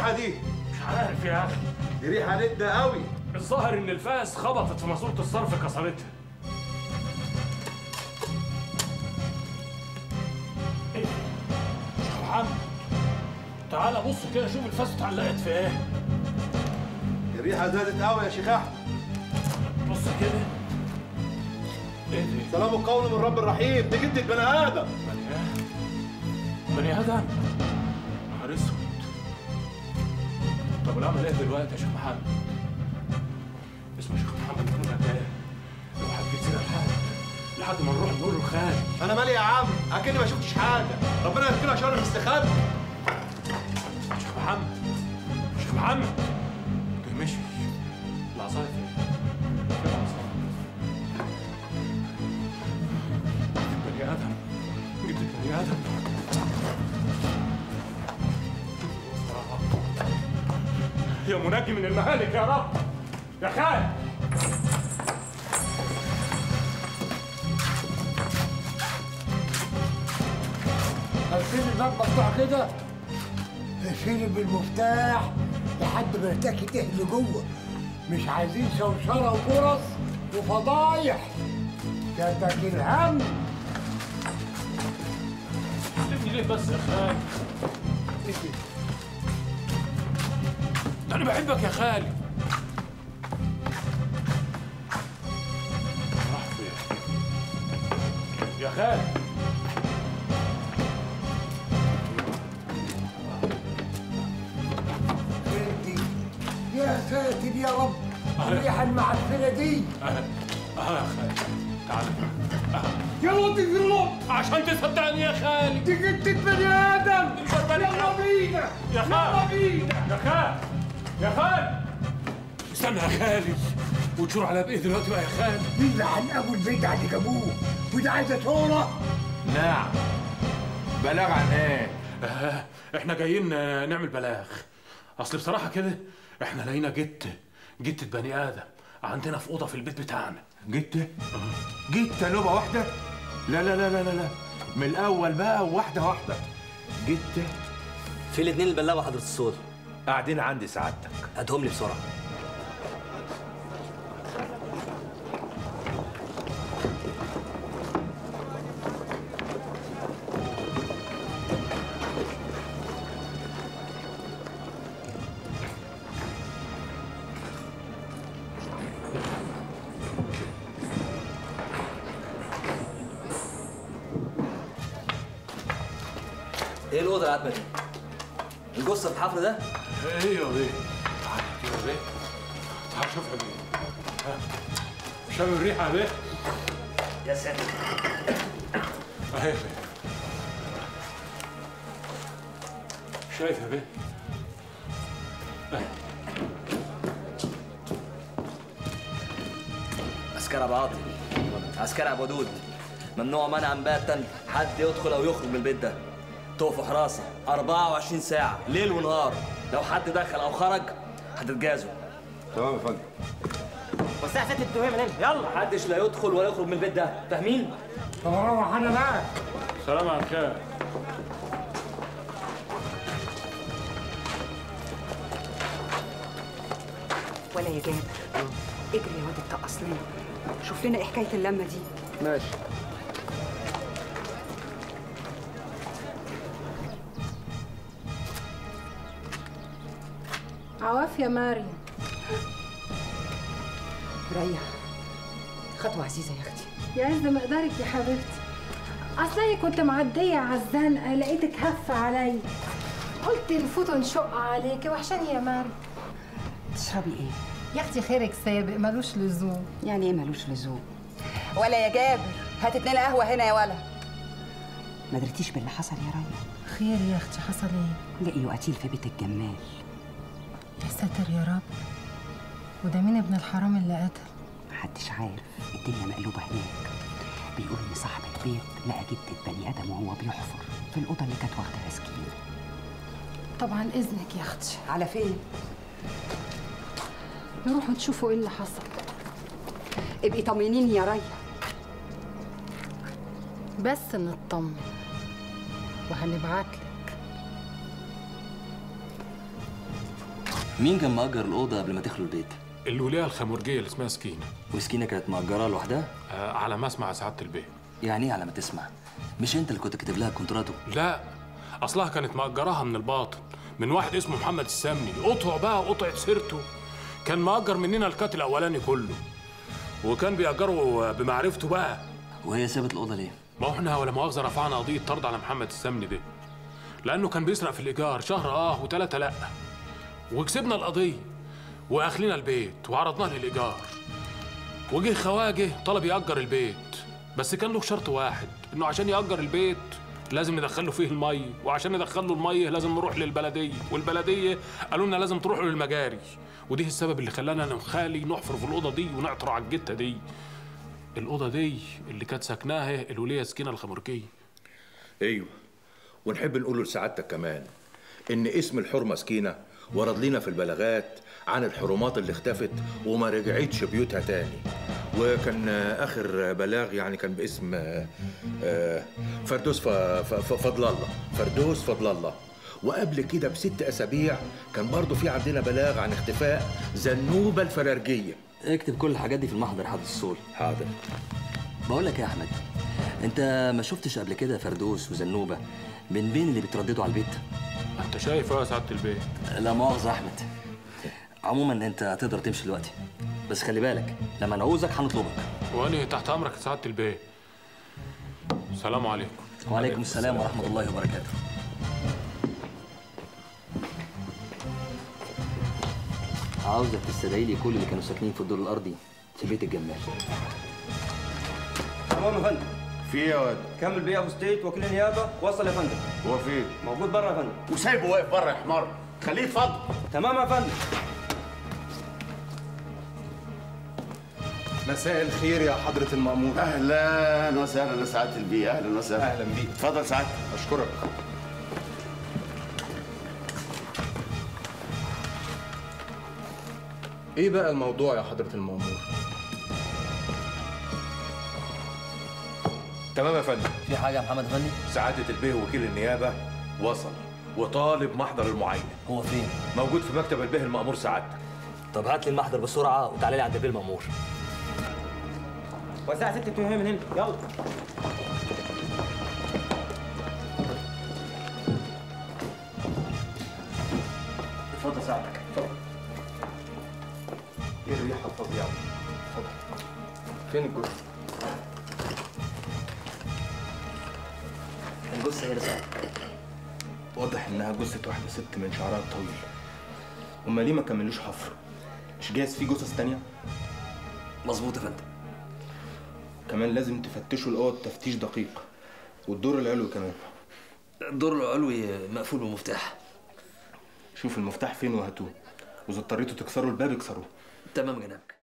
الريحه دي مش عارف يا اخي دي ريحه ندة قوي الظاهر ان الفاس خبطت في ماسوره الصرف كسرتها إيه؟ يا محمد تعالى بص كده شوف الفاس اتعلقت في ايه الريحه زادت قوي يا شيخ احمد بص كده ايه دي سلام قول من رب الرحيم دي جدة بني ادم بني ادم بني ادم نهار اسود طب ونعمل ايه دلوقتي يا شيخ محمد اسمه شيخ محمد يكون ايه لو حبيت كده لحد لحد ما نروح نقول له خالد انا مالي يا عم اكني ما شفتش حاجه ربنا يكفينا شر المستخبي شيخ محمد شيخ محمد ده مشي العصايه فين؟ فين العصايه؟ بني ادم جبت بني ادم يا منجي من المهالك يا رب يا خالد هتسيب الباب مفتوح كده اشيل بالمفتاح لحد ما ارتكي تهلي جوه مش عايزين شوشره وفرص وفضايح جاتك الهم سيبني ليه بس يا خالد ده انا بحبك يا خالد راح فين يا خالد انتي يا ساتر يا رب الريحه المعفنه دي اه اه يا خالد تعال يا لطيف يلا عشان تصدقني يا خالد دي جتة بني ادم بني يلا آدم. بينا يا يلا خالد بينا يا خالد يا خالد استنى يا خالد وتشور على بايه دلوقتي بقى يا خالد مين اللي ابو البيت اللي جابوه وده عايزه شهره نعم بلاغ عن ايه؟ آه احنا جايين آه، نعمل بلاغ اصل بصراحه كده احنا لقينا جت جتة بني ادم عندنا في اوضه في البيت بتاعنا جيت جيت نوبة واحدة؟ لا لا لا لا لا لا من الأول بقى واحدة واحدة جيت في الاثنين اللي بلغوا حضرة الصوت قاعدين عندي سعادتك هاتهم لي بسرعة ايه الأوضة العتمة دي؟ الجثة في الحفر ده؟ ايه يا بيه تعال يا بيه تعال شوف يا بيه ها. شام الريحه يا بيه يا ساتر اهي يا بيه شايف يا بيه عسكري ابو عاطي عسكري ابو دود ممنوع منعا باتا حد يدخل او يخرج من البيت ده تقفوا حراسه 24 ساعه ليل ونهار لو حد دخل او خرج هتتجازوا تمام يا فندم والساعه 6 انتوا من هنا يلا محدش لا يدخل ولا يخرج من البيت ده فاهمين طب اروح انا بقى سلام على الخير ولا يا جابر اجري يا واد اتقص لنا شوف لنا ايه حكايه اللمه دي ماشي عواف يا مريم ريح خطوه عزيزه يا اختي يا عز مقدارك يا حبيبتي اصل كنت معديه على الزنقه لقيتك هفه عليا قلت نفوت نشق عليكي وحشاني يا مريم تشربي ايه يا اختي خيرك سابق ملوش لزوم يعني ايه ملوش لزوم ولا يا جابر هات اتنين قهوه هنا يا ولا ما درتيش باللي حصل يا ريا خير يا اختي حصل ايه لقيوا قتيل في بيت الجمال يا ساتر يا رب وده مين ابن الحرام اللي قتل محدش عارف الدنيا مقلوبه هناك بيقول ان صاحب البيت لقى جدة بني ادم وهو بيحفر في الاوضه اللي كانت واخده تسكين طبعا اذنك يا اختي على فين نروح نشوفوا ايه اللي حصل ابقي طمنيني يا ريا بس نطمن وهنبعتلك مين كان مأجر الأوضة قبل ما تخلوا البيت؟ الولايه الخمرجيه اللي اسمها سكينه وسكينة كانت مأجرة لوحدها؟ آه على ما اسمع سعاده البيت يعني ايه على ما تسمع؟ مش انت اللي كنت كاتب لها كونتراتو؟ لا اصلها كانت مأجراها من الباطن من واحد اسمه محمد السمني قطع بقى قطعة سيرته كان مأجر مننا الكات الاولاني كله وكان بيأجره بمعرفته بقى وهي سابت الأوضة ليه؟ ما هو احنا ولا مؤاخذه رفعنا قضيه طرد على محمد السمني ده لانه كان بيسرق في الايجار شهر اه وثلاثه لا وكسبنا القضيه واخلينا البيت وعرضناه للايجار وجه خواجه طلب يأجر البيت بس كان له شرط واحد انه عشان يأجر البيت لازم ندخله فيه المي وعشان ندخله المي لازم نروح للبلديه والبلديه قالوا لنا لازم تروحوا للمجاري ودي السبب اللي خلانا انا وخالي نحفر في الاوضه دي ونعطر على الجته دي الاوضه دي اللي كانت ساكناها الوليه سكينه الخمركيه ايوه ونحب نقول لسعادتك كمان ان اسم الحرمه سكينه ورد لنا في البلاغات عن الحرمات اللي اختفت وما رجعتش بيوتها تاني وكان آه، اخر بلاغ يعني كان باسم آه، آه، فردوس ف- ف- ف- فضل الله فردوس فضل الله وقبل كده بست اسابيع كان برضه في عندنا بلاغ عن اختفاء زنوبه الفرارجيه اكتب كل الحاجات دي في المحضر حافظ الصول حاضر بقول لك إيه يا أحمد أنت ما شفتش قبل كده فردوس وزنوبة من بين اللي بيترددوا على البيت؟ انت شايف اهو يا سعاده البيت لا مؤاخذة يا أحمد عموما أنت هتقدر تمشي دلوقتي بس خلي بالك لما نعوزك هنطلبك وانا تحت امرك يا سعاده البيت السلام عليكم وعليكم السلام ورحمة الله وبركاته عاوزك تستدعي لي كل اللي كانوا ساكنين في الدور الأرضي في بيت الجمال تمام يا فندم في ايه يا واد كمل بيه ابو ستيت وكيل النيابه وصل يا فندم هو فين موجود بره يا فندم وسايبه واقف بره يا حمار خليه يتفضل تمام يا فندم مساء الخير يا حضرة المأمور اهلا وسهلا سعاده البي اهلا وسهلا اهلا بيك اتفضل سعادتك اشكرك ايه بقى الموضوع يا حضرة المأمور تمام يا فندم في حاجة يا محمد أفندي؟ سعاده البيه وكيل النيابه وصل وطالب محضر المعاينه هو فين؟ موجود في مكتب البيه المأمور سعادتك طب هات لي المحضر بسرعة وتعالى لي عند البيه المأمور والساعه 6 بتوهي من هنا يلا اتفضل ساعتك ايه الريحة الفظيعة دي؟ اتفضل فين الجثة؟ الجثة هي لسه واضح انها جثة واحدة ست من شعرها الطويل هما ليه ما كملوش حفر؟ مش جايز في جثث تانية؟ مظبوط يا فندم كمان لازم تفتشوا الأوض تفتيش دقيق والدور العلوي كمان الدور العلوي مقفول بمفتاح شوف المفتاح فين وهاتوه وإذا اضطريتوا تكسروا الباب اكسروه تمام جنابك